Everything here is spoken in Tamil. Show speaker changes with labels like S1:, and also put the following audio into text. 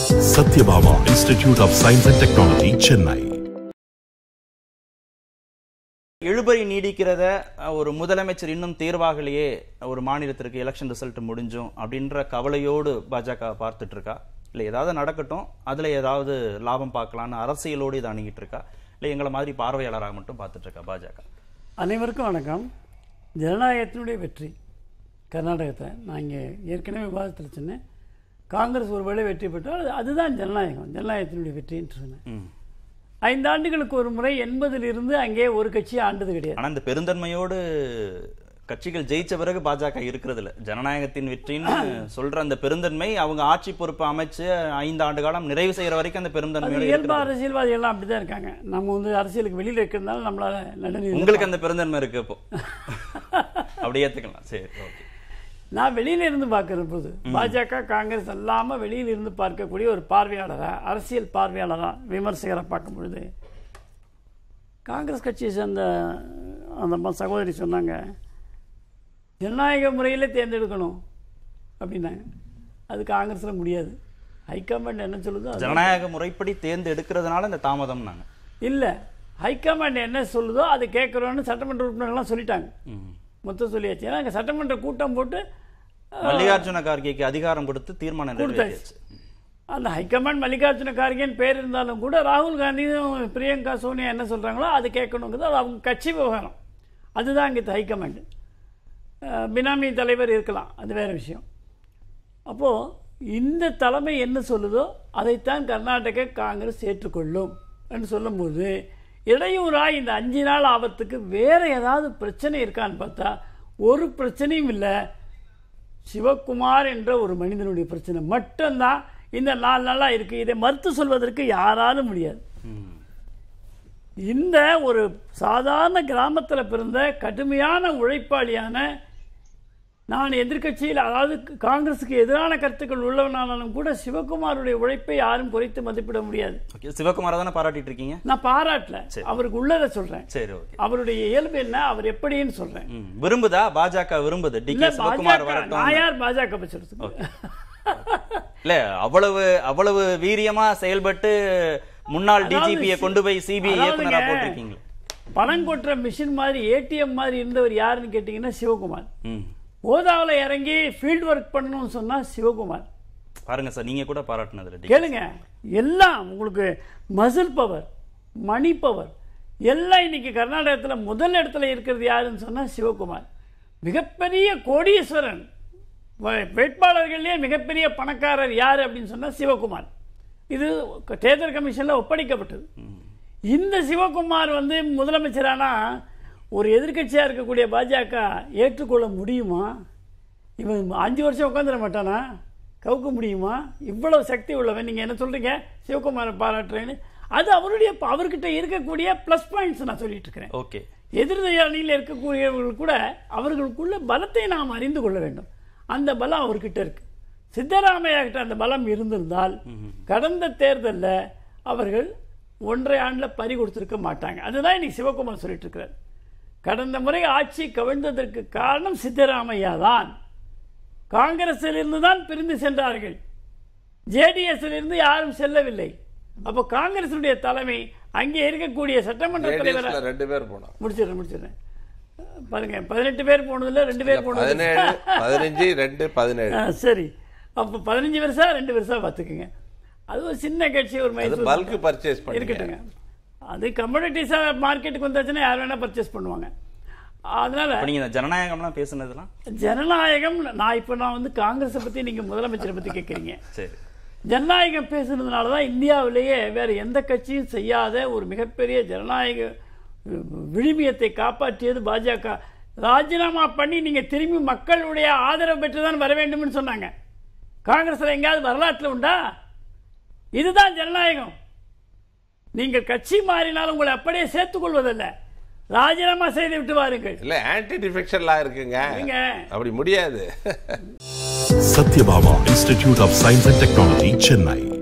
S1: Satyabama Institute of Science and Technology, Chennai.
S2: இழுபறி நீடிக்கிறத அஹ், ஒரு முதலமைச்சர் இன்னும் தேர்வாகலையே ஒரு மாநிலத்திற்கு எலெக்ஷன் ரிசல்ட் முடிஞ்சும் அப்படின்ற கவலையோடு பாஜக பார்த்துட்டு இருக்கா இல்லை ஏதாவது நடக்கட்டும் அதுல ஏதாவது லாபம் பார்க்கலான்னு அரசியலோடு இதை அணுகிட்டு இருக்கா இல்லை எங்களை மாதிரி பார்வையாளராக மட்டும் பார்த்துட்டு இருக்கா பாஜக
S3: அனைவருக்கும் வணக்கம் ஜனநாயகத்தினுடைய வெற்றி கர்நாடகத்தை நான் இங்கே ஏற்கனவே விவாதத்தில் சொன்னேன் காங்கிரஸ் ஒருவேளை வெற்றி பெற்றால் அது- அதுதான் ஜனநாயகம் ஜனநாயகத்தினுடைய வெற்றின்னு சொன்னேன்
S2: ம்.
S3: ஐந்து ஆண்டுகளுக்கு ஒரு முறை எண்பதிலிருந்து அங்கே ஒரு கட்சி ஆண்டது கிடையாது
S2: ஆனா இந்த பெருந்தன்மையோடு கட்சிகள் ஜெயிச்ச பிறகு பாஜக இருக்கிறது இல்ல ஜனநாயகத்தின் வெற்றின்னு சொல்ற அந்த பெருந்தன்மை அவங்க ஆட்சி பொறுப்பு அமைச்சு ஐந்து ஆண்டு காலம் நிறைவு செய்யற வரைக்கும் அந்த
S3: அது
S2: பெருந்தன்மையோட
S3: இயல்பா
S2: இருக்கிறது.
S3: அரசியல்வாதிகள் எல்லாம் அப்படிதான் இருக்காங்க நம்ம வந்து அரசியலுக்கு வெளியில் இருக்கிறதுனால நம்மளால நடந்து
S2: உங்களுக்கு அந்த பெருந்தன்மை இருக்கு இப்போ அப்படி ஏத்துக்கலாம் சரி ஓகே
S3: நான் வெளியில இருந்து பார்க்கிற போது பாஜக காங்கிரஸ் அல்லாம வெளியில இருந்து பார்க்கக்கூடிய ஒரு பார்வையாளரா அரசியல் பார்வையாளரா விமர்சகரை பார்க்கும் பொழுது காங்கிரஸ் கட்சியை சேர்ந்த அந்த ம- சகோதரி சொன்னாங்க ஜனநாயக முறையில் தேர்ந்தெடுக்கணும் அப்படின்னாங்க அது காங்கிரஸில் முடியாது ஹைகமாண்ட் என்ன சொல்லுதோ அது
S2: ஜனநாயக முறைப்படி தேர்ந்தெடுக்கிறதுனால இந்த தாமதம் நாங்க
S3: இல்லை ஹைகமாண்ட் என்ன சொல்லுதோ அது கேட்குறோன்னு சட்டமன்ற உறுப்பினர்கள்லாம் சொல்லிட்டாங்க மொத்தம் சொல்லியாச்சு ஏன்னா அங்கே சட்டமன்ற கூட்டம் போட்டு
S2: மல்லிகார்ஜுன கார்கேக்கு அதிகாரம் கொடுத்து தீர்மானம்
S3: கொடுத்தாச்சு.
S2: நிறைவேற்றியாச்சு
S3: அந்த ஹைகமாண்ட் மல்லிகார்ஜுன கார்கேன்னு பேர் இருந்தாலும் கூட ராகுல் காந்தியும் பிரியங்கா சோனியா என்ன சொல்கிறாங்களோ அது கேட்கணுங்கிறது அது அவங்க கட்சி விவகாரம் அதுதான் இங்கே ஹைகமாண்டு அஹ், பினாமி தலைவர் இருக்கலாம் அது வேற விஷயம் அப்போது இந்த தலைமை என்ன சொல்லுதோ அதைத்தான் கர்நாடக காங்கிரஸ் ஏற்றுக்கொள்ளும் என்று சொல்லும்போது இடையூறாக இந்த அஞ்சு நாள் ஆபத்துக்கு வேற ஏதாவது பிரச்சனை இருக்கான்னு பார்த்தா ஒரு பிரச்சனையும் இல்லை சிவகுமார் என்ற ஒரு மனிதனுடைய பிரச்சனை மட்டும்தான் இந்த நாலு நாளா இருக்கு இதை மறுத்து சொல்வதற்கு யாராலும் முடியாது இந்த ஒரு சாதாரண கிராமத்தில் பிறந்த கடுமையான உழைப்பாளியான நான் எதிர்க்கட்சியில் அதாவது காங்கிரஸுக்கு எதிரான கருத்துக்கள் உள்ளவனாலும் கூட சிவகுமாருடைய உழைப்பை யாரும் குறைத்து மதிப்பிட முடியாது
S2: ஓகே சிவகுமாரை தானே பாராட்டிட்டு இருக்கீங்க
S3: நான் பாராட்டல அவருக்கு உள்ளதை சொல்றேன்
S2: சரி ஓகே
S3: அவருடைய இயல்பு என்ன அவர் எப்படின்னு சொல்றேன்
S2: ம். விரும்புதா பாஜக விரும்புது டி
S3: இல்ல
S2: கே சிவகுமார்
S3: பாஜக
S2: வரட்டும்
S3: நான் யார் பாஜக பட்சத்துக்கு
S2: இல்ல அவ்வளவு அவ்வளவு வீரியமா செயல்பட்டு முன்னாள்
S3: அதாவது
S2: டிஜிபியை கொண்டு போய் சிபிஐ
S3: அதாவதுங்க,
S2: இயக்குனரா போட்டிருக்கீங்க
S3: பணம் கொட்டுற மிஷின் மாதிரி ஏடிஎம் மாதிரி இருந்தவர் யாருன்னு கேட்டீங்கன்னா சிவகுமார்
S2: ம்.
S3: ஓதாவில் இறங்கி ஃபீல்ட் ஒர்க் பண்ணணும்னு சொன்னா சிவகுமார்
S2: பாருங்க சார் நீங்க கூட பாராட்டினதுல டி.
S3: கேளுங்க எல்லாம் உங்களுக்கு மசில் பவர் மணி பவர் எல்லாம் இன்னைக்கு கர்நாடகத்தில் முதல் இடத்துல இருக்கிறது யாருன்னு சொன்னா சிவகுமார் மிகப்பெரிய கோடீஸ்வரன் வ- வேட்பாளர்கள்லயே மிகப்பெரிய பணக்காரர் யார் அப்படின்னு சொன்னா சிவகுமார் இது தேர்தல் கமிஷன்ல ஒப்படைக்கப்பட்டது இந்த சிவகுமார் வந்து முதலமைச்சரானா ஒரு எதிர்க்கட்சியா இருக்கக்கூடிய பாஜக ஏற்றுக்கொள்ள முடியுமா இவன் அஞ்சு வருஷம் உட்காந்துட மாட்டானா கவுக்க முடியுமா இவ்வளவு சக்தி உள்ளவன் நீங்க என்ன சொல்றீங்க சிவகுமாரை பாராட்டுறேன்னு அது அவருடைய அவர்கிட்ட இருக்கக்கூடிய ப்ளஸ் பாயிண்ட்ஸ் நான் சொல்லிட்டு இருக்கிறேன்
S2: ஓகே
S3: எதிர்தை அணியில் இருக்கக்கூடியவர்கள் கூட அவர்களுக்குள்ள பலத்தை நாம் அறிந்து கொள்ள வேண்டும் அந்த பலம் அவர்கிட்ட இருக்கு சித்தராமையா கிட்ட அந்த பலம் இருந்திருந்தால் கடந்த தேர்தல்ல அவர்கள் ஒன்றரை ஆண்டுல பறி கொடுத்திருக்க மாட்டாங்க அதுதான் இன்னைக்கு சிவகுமார் சொல்லிட்டு இருக்கிறார் கடந்த முறை ஆட்சி கவிழ்ந்ததற்கு காரணம் சித்தராமையா தான் காங்கிரஸில் இருந்து தான் பிரிந்து சென்றார்கள் ஜேடிஎஸ்ல இருந்து யாரும் செல்லவில்லை அப்போ காங்கிரசுடைய தலைமை அங்கே இருக்கக்கூடிய சட்டமன்ற தலைவர்
S4: JDS ல ரெண்டு பேர் போனோம்
S3: முடிச்சிடுறேன் முடிச்சிடுறேன் பாருங்க பதினெட்டு பேர் போனதுல ரெண்டு பேர் போனது
S4: பதினேழு பதினஞ்சு ரெண்டு பதினேழு
S3: ஆ, சரி அப்போ பதினஞ்சு வருஷம் ரெண்டு வருஷம் பார்த்துக்குங்க அது ஒரு சின்ன கட்சி ஒரு
S4: அது
S3: மைசூர்
S4: பல்க் பர்ச்சேஸ் பண்ணி
S3: இருக்கட்டுங்க அது கமோடிட்டிஸா மார்க்கெட்டுக்கு வந்தாச்சுன்னா யார் வேணா பர்ச்சேஸ் பண்ணுவாங்க அதனால
S2: இப்ப நீங்க இந்த ஜனநாயகம்லாம் பேசுனதெல்லாம்
S3: ஜனநாயகம் நான் இப்போ நான் வந்து காங்கிரஸை பத்தி நீங்க முதலமைச்சரை பத்தி கேட்குறீங்க
S2: சரி
S3: ஜனநாயகம் பேசுனதுனால தான் இந்தியாவிலேயே வேற எந்த கட்சியும் செய்யாத ஒரு மிகப்பெரிய ஜனநாயக அஹ், விழுமியத்தை காப்பாற்றியது பாஜக ராஜினாமா பண்ணி நீங்க திரும்பி மக்களுடைய ஆதரவு பெற்று தான் வர வேண்டும்னு சொன்னாங்க காங்கிரஸ்ல எங்கேயாவது வரலாற்றுல உண்டா இதுதான் ஜனநாயகம் நீங்கள் கட்சி மாறினால் உங்களை அப்படியே சேர்த்துக் கொள்வதல்ல ராஜினாமா செய்து விட்டு வாருங்கள்
S4: இல்ல ஆன்டி டிஃபெக்ஷன்லாம் இருக்குங்க
S3: நீங்க
S4: அப்படி முடியாது
S1: Satyabama Institute of Science and Technology, Chennai.